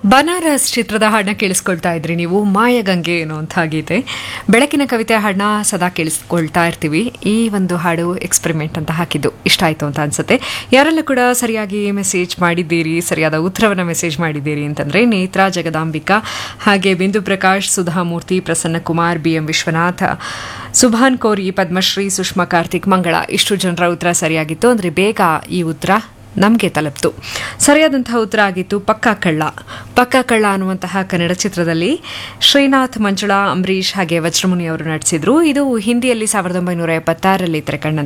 ಬನಾರಸ್ ಚಿತ್ರದ ಹಾಡನ್ನ ಕೇಳಿಸ್ಕೊಳ್ತಾ ಇದ್ರಿ ನೀವು ಮಾಯಗಂಗೆ ಅನ್ನುವಂಥ ಗೀತೆ ಬೆಳಕಿನ ಕವಿತೆ ಹಾಡನ್ನ ಸದಾ ಕೇಳಿಸ್ಕೊಳ್ತಾ ಇರ್ತೀವಿ ಈ ಒಂದು ಹಾಡು ಎಕ್ಸ್ಪೆರಿಮೆಂಟ್ ಅಂತ ಹಾಕಿದ್ದು ಇಷ್ಟ ಆಯಿತು ಅಂತ ಅನ್ಸುತ್ತೆ ಯಾರೆಲ್ಲ ಕೂಡ ಸರಿಯಾಗಿ ಮೆಸೇಜ್ ಮಾಡಿದ್ದೀರಿ ಸರಿಯಾದ ಉತ್ತರವನ್ನು ಮೆಸೇಜ್ ಮಾಡಿದ್ದೀರಿ ಅಂತಂದರೆ ನೇತ್ರಾ ಜಗದಾಂಬಿಕಾ ಹಾಗೆ ಬಿಂದು ಪ್ರಕಾಶ್ ಸುಧಾಮೂರ್ತಿ ಪ್ರಸನ್ನ ಕುಮಾರ್ ಬಿ ಎಂ ವಿಶ್ವನಾಥ್ ಸುಭಾನ್ ಕೋರಿ ಪದ್ಮಶ್ರೀ ಸುಷ್ಮಾ ಕಾರ್ತಿಕ್ ಮಂಗಳ ಇಷ್ಟು ಜನರ ಉತ್ತರ ಸರಿಯಾಗಿತ್ತು ಅಂದರೆ ಬೇಗ ಈ ಉತ್ತರ ನಮಗೆ ತಲುಪ್ತು ಸರಿಯಾದಂತಹ ಉತ್ತರ ಆಗಿತ್ತು ಪಕ್ಕಾ ಕಳ್ಳ ಪಕ್ಕಾ ಕಳ್ಳ ಅನ್ನುವಂತಹ ಕನ್ನಡ ಚಿತ್ರದಲ್ಲಿ ಶ್ರೀನಾಥ್ ಮಂಜುಳಾ ಅಂಬರೀಷ್ ಹಾಗೆ ವಜ್ರಮುನಿ ಅವರು ನಟಿಸಿದ್ರು ಇದು ಹಿಂದಿಯಲ್ಲಿ ಸಾವಿರದ ಒಂಬೈನೂರ ಎಪ್ಪತ್ತಾರರಲ್ಲಿ ತೆರೆಕಂಡಂತಹ